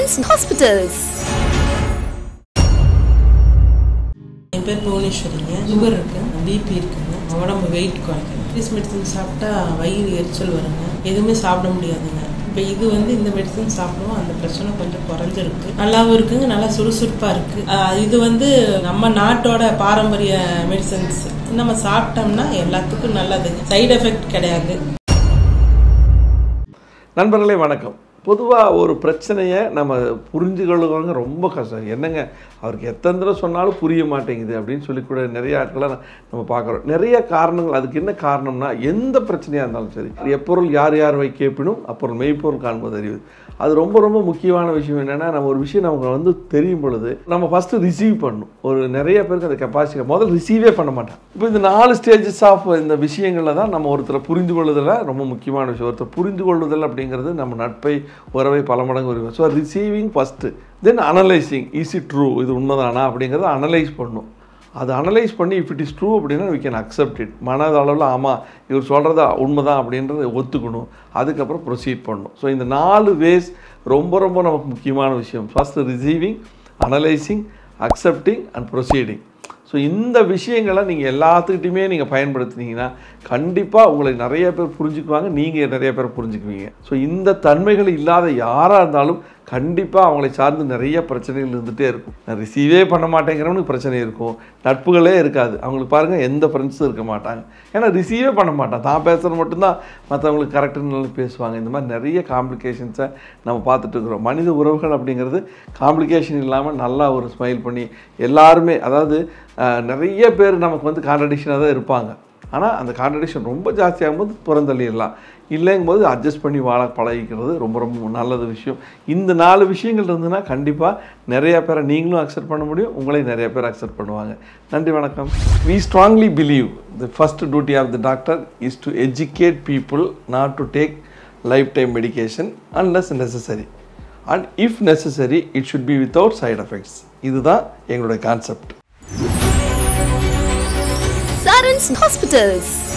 Saran's Hospitals. என் பேர் புவனேஸ்வரிங்க sugar இருக்கு BP இருக்குங்க உடம்பு வெயிட் குறைக்கணும் இங்கிலீஷ் மெடிசன் சாப்பிட்டா வயிறு எரிச்சல் வருங்க எதுவுமே சாப்பிட முடியாதுங்க இப்போ இது வந்து இந்த மெடிசன் சாப்பிடுவோம் அந்த பிரச்சனை கொஞ்சம் குறைஞ்சிருக்கு நல்லாவும் இருக்குங்க நல்லா சுறுசுறுப்பாக இருக்கு ஆஹ் இது வந்து நம்ம நாட்டோட பாரம்பரிய மெடிசன்ஸ் நம்ம சாப்பிட்டோம்னா எல்லாத்துக்கும் நல்லதுங்க சைடு எஃபெக்ட் கிடையாது நண்பர்களே வணக்கம் பொதுவாக ஒரு பிரச்சனையை நம்ம புரிஞ்சுக்கொள்ளுவாங்க ரொம்ப கஷ்டம் என்னங்க அவருக்கு எத்தனை தடவை சொன்னாலும் புரிய மாட்டேங்குது அப்படின்னு சொல்லி கூட நிறைய ஆட்களை ந- நம்ம பார்க்குறோம் நிறைய காரணங்கள் அதுக்கு என்ன காரணம்னா எந்த பிரச்சனையாக இருந்தாலும் சரி எப்பொருள் யார் யார் வை கேட்பினும் அப்பொருள் மெய்ப்பொருள் காண்பது அறிவு அது ரொம்ப ரொம்ப முக்கியமான விஷயம் என்னென்னா நம்ம ஒரு விஷயம் நமக்கு வந்து தெரியும் பொழுது நம்ம ஃபஸ்ட்டு ரிசீவ் பண்ணணும் ஒரு நிறைய பேருக்கு அந்த கெப்பாசிட்டி முதல்ல ரிசீவே பண்ண மாட்டாங்க இப்போ இந்த நாலு ஸ்டேஜஸ் ஆஃப் இந்த விஷயங்களில் தான் நம்ம ஒருத்தரை புரிந்து கொள்ளுதல் ரொம்ப முக்கியமான விஷயம் ஒருத்தர் புரிந்து கொள்ளுதல் அப்படிங்கிறது நம்ம நட்பை உறவை பல மடங்கு உரிமை so receiving first then analysing is it true இது உண்மைதானா அப்படிங்கிறத அனலைஸ் பண்ணணும் அது அனலைஸ் பண்ணி இஃப் இட் இஸ் ட்ரூ அப்படின்னா we can accept it மனதளவில் ஆமாம் இவர் சொல்கிறது உண்மைதான் அப்படின்றத ஒத்துக்கணும் அதுக்கப்புறம் ப்ரொசீட் பண்ணணும் ஸோ இந்த நாலு வேஸ் ரொம்ப ரொம்ப நமக்கு முக்கியமான விஷயம் first receiving analysing accepting and proceeding so இந்த விஷயங்களை நீங்கள் எல்லாத்துக்கிட்டையுமே நீங்கள் பயன்படுத்துனீங்கன்னா கண்டிப்பாக உங்களை நிறைய பேர் புரிஞ்சுக்குவாங்க நீங்கள் நிறைய பேர் புரிஞ்சுக்குவீங்க ஸோ இந்த தன்மைகள் இல்லாத யாராக இருந்தாலும் கண்டிப்பாக அவங்களை சார்ந்து நிறைய பிரச்சனைகள் இருந்துகிட்டே இருக்கும் நான் ரிசீவே பண்ண மாட்டேங்கிறவனுக்கு பிரச்சனை இருக்கும் நட்புகளே இருக்காது அவங்களுக்கு பாருங்கள் எந்த ஃப்ரெண்ட்ஸும் இருக்க மாட்டாங்க ஏன்னா ரிசீவே பண்ண மாட்டான் தான் பேசுகிறது மட்டும்தான் மற்றவங்களுக்கு கரெக்டுன்னு பேசுவாங்க இந்த மாதிரி நிறைய காம்ப்ளிகேஷன்ஸை நம்ம பார்த்துட்டு இருக்கிறோம் மனித உறவுகள் அப்படிங்கிறது காம்ப்ளிகேஷன் இல்லாமல் நல்லா ஒரு ஸ்மைல் பண்ணி எல்லாருமே அதாவது அஹ், நிறைய பேர் நமக்கு வந்து கான்ட்ரடிக்ஷனாக தான் இருப்பாங்க ஆனால் அந்த கான்ட்ரடிக்ஷன் ரொம்ப ஜாஸ்தியாகும்போது புறந்தள்ளிடலாம் இல்லைங்கும்போது அட்ஜஸ்ட் பண்ணி வாழ பழகிக்கிறது ரொம்ப ரொம்ப நல்லது விஷயம் இந்த நாலு விஷயங்கள் இருந்ததுன்னா கண்டிப்பாக நிறைய பேரை நீங்களும் அக்செப்ட் பண்ண முடியும் உங்களையும் நிறைய பேர் அக்செப்ட் பண்ணுவாங்க நன்றி வணக்கம் we strongly believe the first duty of the doctor is to educate people not to take life time medication unless necessary and if necessary it should be without side effects இதுதான் எங்களுடைய concept Saran's Hospitals.